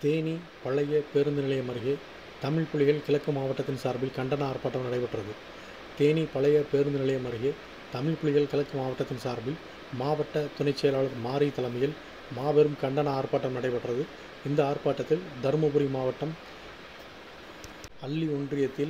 தேனி பழைய பேருந்து நிலையம் அருகே தமிழ் புலிகள் கிழக்கு மாவட்டத்தின் சார்பில் கண்டன ஆர்ப்பாட்டம் நடைபெற்றது தேனி பழைய பேருந்து நிலையம் அருகே தமிழ் புலிகள் கிழக்கு மாவட்டத்தின் சார்பில் மாவட்ட துணைச் செயலாளர் மாரி தலைமையில் மாபெரும் கண்டன ஆர்ப்பாட்டம் நடைபெற்றது இந்த ஆர்ப்பாட்டத்தில் தருமபுரி மாவட்டம் அல்லி ஒன்றியத்தில்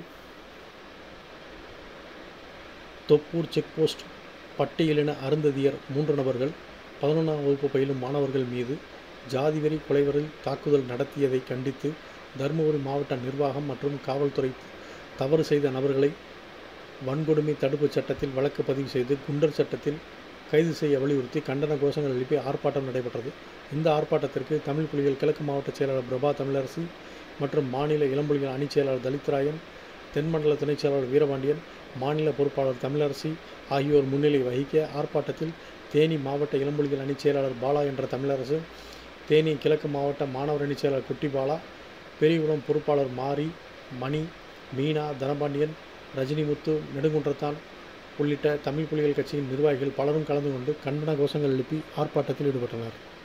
தொப்பூர் செக் போஸ்ட் பட்டியலின அருந்ததியர் மூன்று நபர்கள் பதினொன்றாம் வகுப்பு பயிலும் மாணவர்கள் மீது ஜாதிவெறி கொலைவரில் தாக்குதல் நடத்தியதை கண்டித்து தருமபுரி மாவட்ட நிர்வாகம் மற்றும் காவல்துறை தவறு செய்த நபர்களை வன்கொடுமை தடுப்புச் சட்டத்தில் வழக்கு பதிவு செய்து குண்டர் சட்டத்தில் கைது செய்ய வலியுறுத்தி கண்டன கோஷங்கள் எழுப்பி ஆர்ப்பாட்டம் நடைபெற்றது இந்த ஆர்ப்பாட்டத்திற்கு தமிழ் புலிகள் கிழக்கு மாவட்ட செயலாளர் பிரபா தமிழரசி மற்றும் மாநில இளம்புலிகள் அணிச் செயலாளர் தலித்ராயன் தென்மண்டல துணைச் செயலாளர் வீரபாண்டியன் மாநில பொறுப்பாளர் தமிழரசி ஆகியோர் முன்னிலை வகிக்க ஆர்ப்பாட்டத்தில் தேனி மாவட்ட இளம்புலிகள் அணிச் செயலாளர் பாலா என்ற தமிழரசு தேனி கிழக்கு மாவட்ட மாணவர் அணிச் செயலாளர் குட்டி பாலா பெரியகுளம் பொறுப்பாளர் மாரி மணி மீனா தனபாண்டியன் ரஜினிமுத்து நெடுங்குன்றத்தான் உள்ளிட்ட தமிழ் புலிகள் கட்சியின் நிர்வாகிகள் பலரும் கலந்து கொண்டு கண்டன கோஷங்கள் எழுப்பி ஆர்ப்பாட்டத்தில் ஈடுபட்டனர்